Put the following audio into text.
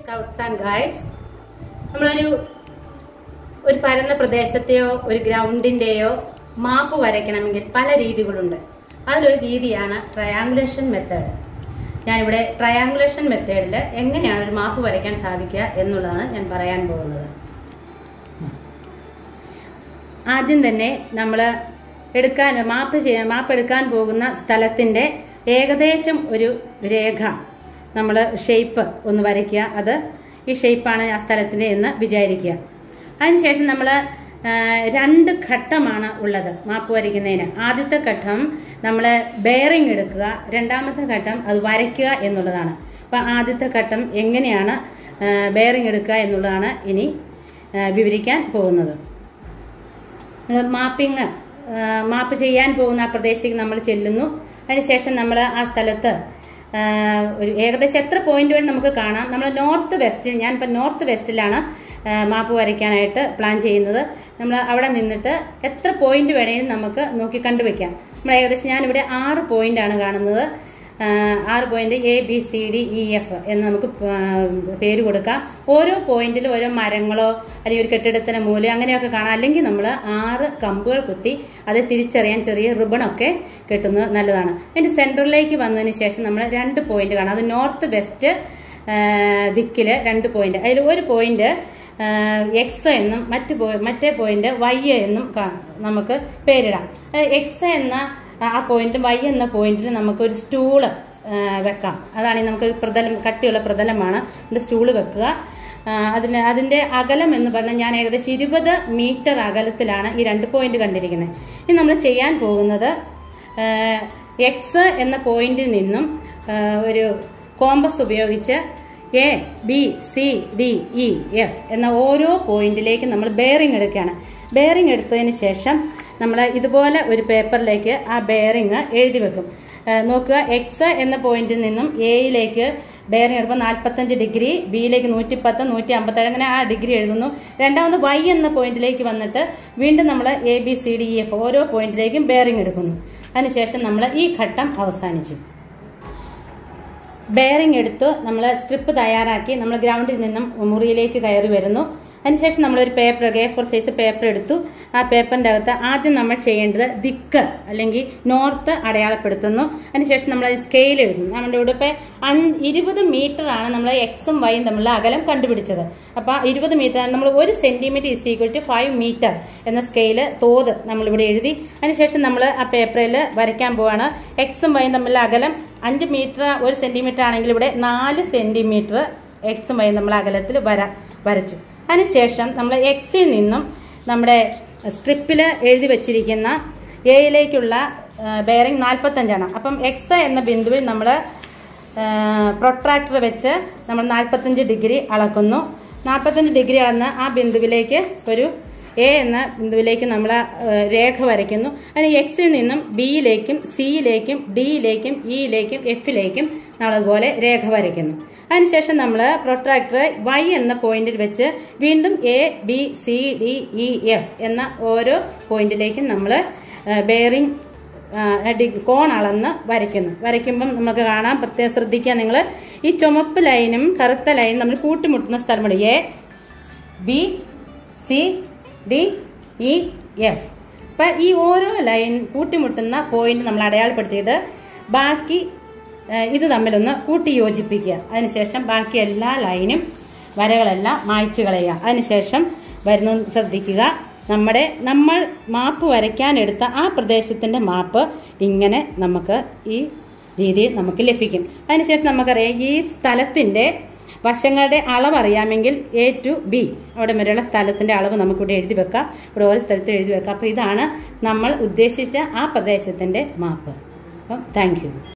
scouts and guides നമ്മളൊരു ഒരു പരന്ന പ്രദേശത്തെയോ ഒരു ഗ്രൗണ്ടിന്റെയോ മാപ്പ് വരയ്ക്കണമെങ്കിൽ പല രീതികളുണ്ട് അതിലൊരു രീതിയാണ് ട്രയാങ്കുലേഷൻ മെത്തേഡ് ഞാനിവിടെ ട്രയാങ്കുലേഷൻ മെത്തേഡിൽ എങ്ങനെയാണ് ഒരു മാപ്പ് വരയ്ക്കാൻ സാധിക്കുക എന്നുള്ളതാണ് ഞാൻ പറയാൻ പോകുന്നത് ആദ്യം തന്നെ നമ്മൾ എടുക്കാൻ മാപ്പ് ചെയ്യാൻ മാപ്പ് എടുക്കാൻ പോകുന്ന സ്ഥലത്തിന്റെ ഏകദേശം ഒരു രേഖ നമ്മൾ ഷേപ്പ് ഒന്ന് വരയ്ക്കുക അത് ഈ ഷേപ്പാണ് ആ സ്ഥലത്തിന്റെ എന്ന് വിചാരിക്കുക അതിനുശേഷം നമ്മൾ രണ്ട് ഘട്ടമാണ് ഉള്ളത് മാപ്പ് വരയ്ക്കുന്നതിന് ആദ്യത്തെ ഘട്ടം നമ്മൾ ബെയറിംഗ് എടുക്കുക രണ്ടാമത്തെ ഘട്ടം അത് വരയ്ക്കുക എന്നുള്ളതാണ് അപ്പം ആദ്യത്തെ ഘട്ടം എങ്ങനെയാണ് ബെയറിംഗ് എടുക്കുക എന്നുള്ളതാണ് ഇനി ആ, വിവരിക്കാൻ പോകുന്നത് മാപ്പിംഗ് മാപ്പ് ചെയ്യാൻ പോകുന്ന ആ പ്രദേശത്തേക്ക് നമ്മൾ ചെല്ലുന്നു അതിനുശേഷം നമ്മൾ ആ സ്ഥലത്ത് ആ, ഒരു ഏകദേശം എത്ര പോയിന്റ് വേണം നമുക്ക് കാണാം നമ്മൾ നോർത്ത് വെസ്റ്റ് ഞാൻ ഇപ്പം നോർത്ത് വെസ്റ്റിലാണ് ആ, മാപ്പ് വരയ്ക്കാനായിട്ട് പ്ലാൻ ചെയ്യുന്നത് നമ്മൾ അവിടെ നിന്നിട്ട് എത്ര പോയിന്റ് വേണേലും നമുക്ക് നോക്കി കണ്ടുവെക്കാം നമ്മൾ ഏകദേശം ഞാനിവിടെ ആറ് പോയിന്റ് ആണ് കാണുന്നത് ആ, ആറ് point A B C D E F എന്ന് നമുക്ക് ആ, പേര് കൊടുക്കാം ഓരോ പോയിന്റിലും ഓരോ മരങ്ങളോ അല്ലെങ്കിൽ ഒരു കെട്ടിടത്തിന് മൂല അങ്ങനെയൊക്കെ കാണാം അല്ലെങ്കിൽ നമ്മൾ ആറ് കമ്പുകൾ കുത്തി അത് തിരിച്ചറിയാൻ ചെറിയ റിബണൊക്കെ കെട്ടുന്നത് നല്ലതാണ് അതിന്റെ സെന്ററിലേക്ക് വന്നതിന് ശേഷം നമ്മൾ രണ്ട് പോയിന്റ് കാണാം അത് നോർത്ത് വെസ്റ്റ് ദിക്കില് രണ്ട് പോയിന്റ് അതിൽ ഒരു പോയിന്റ് എക്സ് എന്നും മറ്റു പോ- മറ്റേ പോയിന്റ് വൈ എന്നും കാ- നമുക്ക് പേരിടാം എക്സ് എന്ന ആ പോയിന്റും വൈ എന്ന പോയിന്റിൽ നമുക്ക് ഒരു സ്റ്റൂള് വെക്കാം അതാണ് നമുക്കൊരു പ്രതലം കട്ടിയുള്ള പ്രതലമാണ് ഒരു സ്റ്റൂള് വെക്കുക ആ, അതിന് അതിന്റെ അകലം എന്ന് പറഞ്ഞാൽ ഞാൻ ഏകദേശം ഇരുപത് മീറ്റർ അകലത്തിലാണ് ഈ രണ്ട് പോയിന്റ് കണ്ടിരിക്കുന്നത് ഇനി നമ്മൾ ചെയ്യാൻ പോകുന്നത് എക്സ് എന്ന പോയിന്റിൽ നിന്നും ആ, ഒരു കോമ്പസ് ഉപയോഗിച്ച് A B C D E F എന്ന ഓരോ പോയിന്റിലേക്ക് നമ്മൾ ബെയറിംഗ് എടുക്കുകയാണ് ബെയറിംഗ് എടുത്തതിന് ശേഷം നമ്മൾ ഇതുപോലെ ഒരു പേപ്പറിലേക്ക് ആ ബെയറിംഗ് എഴുതി വെക്കും ആ, നോക്കുക എക്സ് എന്ന പോയിന്റിൽ നിന്നും എയിലേക്ക് ബെയറിംഗ് എടുക്കുമ്പോൾ നാൽപ്പത്തഞ്ച് ഡിഗ്രി ബിയിലേക്ക് നൂറ്റി പത്ത് നൂറ്റി അമ്പത്തേഴ് അങ്ങനെ ആ ഡിഗ്രി എഴുതുന്നു രണ്ടാമത് വൈ എന്ന പോയിന്റിലേക്ക് വന്നിട്ട് വീണ്ടും നമ്മൾ A B C D F ഓരോ പോയിന്റിലേക്കും ബെയറിംഗ് എടുക്കുന്നു അതിനുശേഷം നമ്മൾ ഈ ഘട്ടം അവസാനിച്ചു ബെയറിംഗ് എടുത്തു നമ്മൾ സ്ട്രിപ്പ് തയ്യാറാക്കി നമ്മൾ ഗ്രൗണ്ടിൽ നിന്നും മുറിയിലേക്ക് കയറി വരുന്നു അതിനുശേഷം നമ്മൾ ഒരു paper A four size paper എടുത്തു ആ പേപ്പറിന്റെ അകത്ത് ആദ്യം നമ്മൾ ചെയ്യേണ്ടത് ദിക്ക് അല്ലെങ്കിൽ നോർത്ത് അടയാളപ്പെടുത്തുന്നു അതിനുശേഷം നമ്മൾ സ്കെയിൽ എഴുതുന്നു നമ്മുടെ ഇവിടെ ഇപ്പൊ ഇരുപത് മീറ്റർ ആണ് നമ്മൾ എക്സും വൈയും തമ്മിലുള്ള അകലം കണ്ടുപിടിച്ചത് അപ്പൊ ഇരുപത് മീറ്റർ നമ്മൾ ഒരു centimetre is equal to five metre എന്ന സ്കെയില് തോത് നമ്മളിവിടെ എഴുതി അതിനുശേഷം നമ്മൾ ആ പേപ്പറിൽ വരയ്ക്കാൻ പോവാണ് എക്സും വൈയും തമ്മിലുള്ള അകലം അഞ്ച് മീറ്റർ ഒരു സെന്റിമീറ്റർ ആണെങ്കിൽ ഇവിടെ നാല് സെന്റിമീറ്റർ എക്സും വൈയും നമ്മൾ അകലത്തിൽ വര വരച്ചു അതിനുശേഷം നമ്മൾ എക്സിൽ നിന്നും നമ്മുടെ സ്ട്രിപ്പിൽ എഴുതി വെച്ചിരിക്കുന്ന എയിലേക്കുള്ള ബെയറിംഗ് നാൽപ്പത്തഞ്ചാണ് അപ്പം എക്സ് എന്ന ബിന്ദുവിൽ നമ്മൾ പ്രൊട്രാക്ടർ വെച്ച് നമ്മൾ നാൽപ്പത്തഞ്ച് ഡിഗ്രി അളക്കുന്നു നാൽപ്പത്തഞ്ച് ഡിഗ്രി അളന്ന് ആ ബിന്ദുവിലേക്ക് ഒരു എ എന്ന ബിന്ദുവിലേക്ക് നമ്മൾ രേഖ വരയ്ക്കുന്നു അതിന് എക്സിൽ നിന്നും ബിയിലേക്കും സിയിലേക്കും ഡിയിലേക്കും ഇയിലേക്കും എഫിലേക്കും നമ്മൾ അതുപോലെ രേഖ വരയ്ക്കുന്നു അതിനുശേഷം നമ്മൾ പ്രൊട്രാക്ടർ വൈ എന്ന പോയിന്റിൽ വെച്ച് വീണ്ടും A B C D E F എന്ന ഓരോ പോയിന്റിലേക്കും നമ്മൾ ബെയറിംഗ് കോൺ അളന്ന് വരയ്ക്കുന്നു വരയ്ക്കുമ്പം നമുക്ക് കാണാം പ്രത്യേകം ശ്രദ്ധിക്കുക നിങ്ങൾ ഈ ചുമപ്പ് ലൈനും കറുത്ത ലൈനും നമ്മൾ കൂട്ടിമുട്ടുന്ന സ്ഥലമുണ്ട് A B C D E F അപ്പൊ ഈ ഓരോ ലൈൻ കൂട്ടിമുട്ടുന്ന പോയിന്റ് നമ്മൾ അടയാളപ്പെടുത്തിയിട്ട് ബാക്കി ഏഹ്, ഇത് തമ്മിലൊന്ന് കൂട്ടി യോജിപ്പിക്കുക അതിനുശേഷം ബാക്കി എല്ലാ ലൈനും വരകളെല്ലാം മായ്ച്ചു കളയുക അതിനുശേഷം വരുന്നത് ശ്രദ്ധിക്കുക നമ്മുടെ നമ്മൾ മാപ്പ് വരയ്ക്കാൻ എടുത്ത ആ പ്രദേശത്തിന്റെ മാപ്പ് ഇങ്ങനെ നമുക്ക് ഈ രീതിയിൽ നമുക്ക് ലഭിക്കും അതിനുശേഷം നമുക്കറിയാം ഈ സ്ഥലത്തിന്റെ വശങ്ങളുടെ അളവ് അറിയാമെങ്കിൽ എ ടു ബി അവിടെ വരെയുള്ള സ്ഥലത്തിന്റെ അളവ് നമുക്കിവിടെ എഴുതി വെക്കാം ഇവിടെ ഓരോ സ്ഥലത്ത് എഴുതി വെക്കാം അപ്പോൾ ഇതാണ് നമ്മൾ ഉദ്ദേശിച്ച ആ പ്രദേശത്തിന്റെ മാപ്പ് അപ്പം താങ്ക് യു